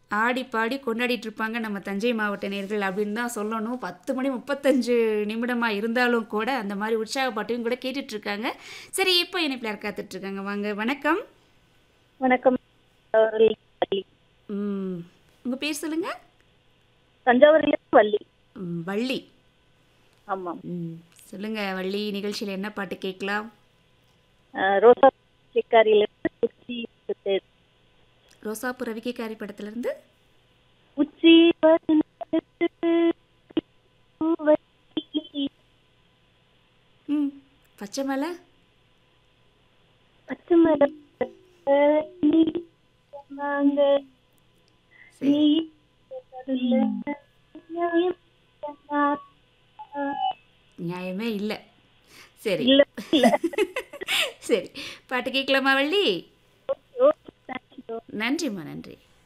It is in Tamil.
ஆடி பாடி கொண்டாடிட்டு இருப்பாங்க நம்ம தஞ்சை மாவட்ட நேர்கள் அப்படின்னு தான் சொல்லணும் பத்து மணி முப்பத்தஞ்சு நிமிடமாக இருந்தாலும் கூட அந்த மாதிரி உற்சாக பாட்டையும் கூட கேட்டுட்டு இருக்காங்க சரி இப்போ இணைப்பில் யார் காத்துட்டு இருக்காங்க வாங்க வணக்கம் வணக்கம் தஞ்சாவூர்ல வள்ளி ம் உங்கள் பேர் சொல்லுங்க தஞ்சாவூர்ல வள்ளி ம், வள்ளி ஆமாம் ம் சொல்லுங்க வள்ளி நிகழ்ச்சியில் என்ன பாட்டு கேட்கலாம் அஹ் ரோசா சிக்காரியில இருந்து உச்சி தேர். ரோசாப்பு ரவிக்கைக்காரி படத்துலேருந்து உச்சி வருந்தது பூவை ம் பச்சை மலை பச்சை மரம் நீ சொன்னாங்க சரி நீ சொல்ல நியாயம் சொன்னார். நியாயமே இல்லை சரி இல்ல இல்ல சரி பாட்டு கேட்கலாமா வள்ளி ஓகே தேங்க்யூ நன்றிம்மா நன்றி